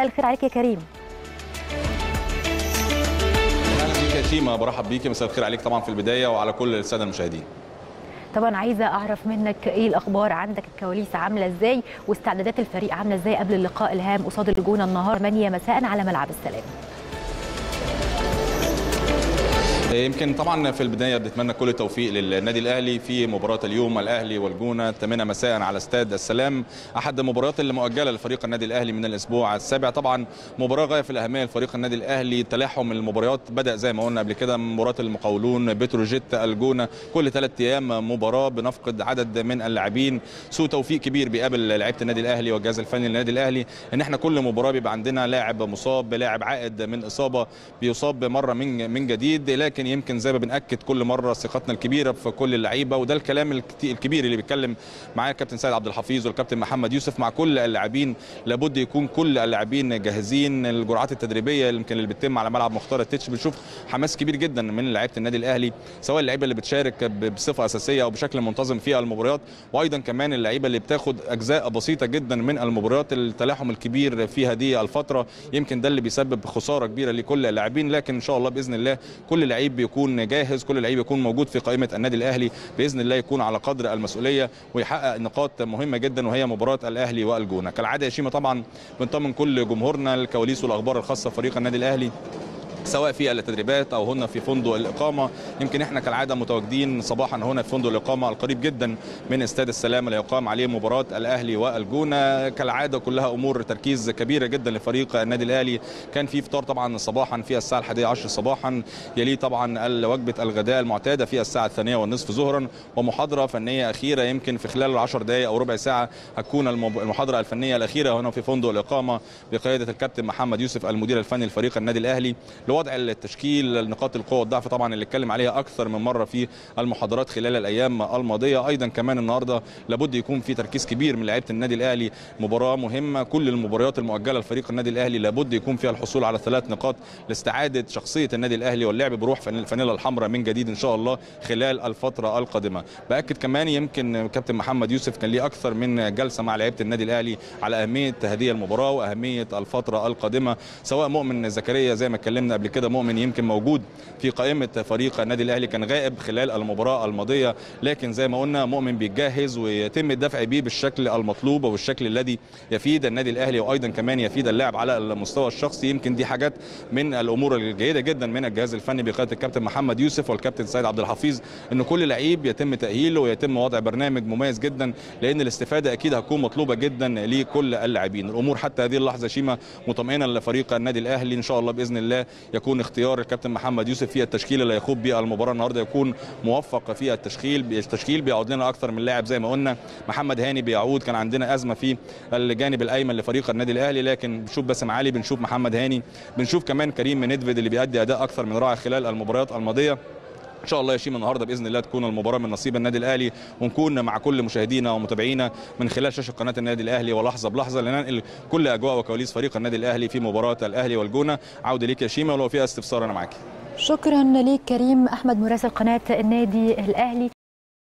مساء الخير عليك يا كريم اهلا بيك يا شيماء برحب بيكي مساء الخير عليك طبعا في البدايه وعلى كل الساده المشاهدين طبعا عايزه اعرف منك ايه الاخبار عندك الكواليس عامله ازاي واستعدادات الفريق عامله ازاي قبل اللقاء الهام قصاد الجونه النهار 8 مساء على ملعب السلام يمكن طبعا في البدايه بنتمنى كل التوفيق للنادي الاهلي في مباراه اليوم الاهلي والجونه 8 مساء على استاد السلام احد المباريات اللي مؤجله لفريق النادي الاهلي من الاسبوع السابع طبعا مباراه غايه في الاهميه لفريق النادي الاهلي تلاحم المباريات بدا زي ما قلنا قبل كده مباراه المقاولون بتروجيت الجونه كل ثلاث ايام مباراه بنفقد عدد من اللاعبين سوء توفيق كبير بيقابل لعيبه النادي الاهلي والجهاز الفني للنادي الاهلي ان احنا كل مباراه بيبقى عندنا لاعب مصاب لاعب عائد من اصابه بيصاب مره من من جديد لكن يمكن زي ما بناكد كل مره ثقتنا الكبيره في كل اللعيبه وده الكلام الكبير اللي بيتكلم معايا الكابتن سيد عبد الحفيظ والكابتن محمد يوسف مع كل اللاعبين لابد يكون كل اللاعبين جاهزين الجرعات التدريبيه يمكن اللي بتتم على ملعب مختار التتش بنشوف حماس كبير جدا من لعيبه النادي الاهلي سواء اللعيبه اللي بتشارك بصفه اساسيه او بشكل منتظم في المباريات وايضا كمان اللعيبه اللي بتاخد اجزاء بسيطه جدا من المباريات التلاحم الكبير في هذه الفتره يمكن ده اللي بيسبب خساره كبيره لكل اللاعبين لكن ان شاء الله باذن الله كل لعيب بيكون جاهز كل لعيب يكون موجود في قائمه النادي الاهلي باذن الله يكون على قدر المسؤوليه ويحقق نقاط مهمه جدا وهي مباراه الاهلي والجونه كالعاده يا شيماء طبعا بنطمن كل جمهورنا الكواليس والاخبار الخاصه بفريق النادي الاهلي سواء في التدريبات او هنا في فندق الاقامه يمكن احنا كالعاده متواجدين صباحا هنا في فندق الاقامه القريب جدا من استاد السلام اللي يقام عليه مباراه الاهلي والجونه كالعاده كلها امور تركيز كبيره جدا لفريق النادي الاهلي كان في فطار طبعا صباحا في الساعه 11 صباحا يليه طبعا وجبه الغداء المعتاده في الساعه الثانيه والنصف ظهرا ومحاضره فنيه اخيره يمكن في خلال العشر دقائق او ربع ساعه هتكون المحاضره الفنيه الاخيره هنا في فندق الاقامه بقياده الكابتن محمد يوسف المدير الفني لفريق النادي الاهلي لوضع التشكيل نقاط القوه والضعف طبعا اللي اتكلم عليها اكثر من مره في المحاضرات خلال الايام الماضيه ايضا كمان النهارده لابد يكون في تركيز كبير من لعيبه النادي الاهلي مباراه مهمه كل المباريات المؤجله لفريق النادي الاهلي لابد يكون فيها الحصول على ثلاث نقاط لاستعاده شخصيه النادي الاهلي واللعب بروح الفانيلا الحمراء من جديد ان شاء الله خلال الفتره القادمه باكد كمان يمكن كابتن محمد يوسف كان ليه اكثر من جلسه مع لعيبه النادي الاهلي على اهميه هذه المباراه واهميه الفتره القادمه سواء مؤمن زكريا زي ما اتكلمنا قبل كده مؤمن يمكن موجود في قائمه فريق النادي الاهلي كان غائب خلال المباراه الماضيه لكن زي ما قلنا مؤمن بيتجهز ويتم الدفع بيه بالشكل المطلوب وبالشكل الذي يفيد النادي الاهلي وايضا كمان يفيد اللاعب على المستوى الشخصي يمكن دي حاجات من الامور الجيده جدا من الجهاز الفني بقياده الكابتن محمد يوسف والكابتن سيد عبد الحفيظ ان كل لعيب يتم تاهيله ويتم وضع برنامج مميز جدا لان الاستفاده اكيد هتكون مطلوبه جدا لكل اللاعبين الامور حتى هذه اللحظه شيما مطمئنه لفريق النادي الاهلي ان شاء الله باذن الله يكون اختيار الكابتن محمد يوسف في التشكيل اللي هيخوض بيه المباراه النهارده يكون موفق في التشكيل التشكيل بيعود لنا اكثر من لاعب زي ما قلنا محمد هاني بيعود كان عندنا ازمه في الجانب الايمن لفريق النادي الاهلي لكن بنشوف باسم علي بنشوف محمد هاني بنشوف كمان كريم ندفيد اللي بيأدي اداء اكثر من رائع خلال المباريات الماضيه ان شاء الله يا شيما النهارده باذن الله تكون المباراه من نصيب النادي الاهلي ونكون مع كل مشاهدينا ومتابعينا من خلال شاشه قناه النادي الاهلي ولحظه بلحظه لننقل كل اجواء وكواليس فريق النادي الاهلي في مباراه الاهلي والجونه عوده ليك يا شيما ولو فيها استفسار انا معاكي شكرا ليك كريم احمد مراسل قناه النادي الاهلي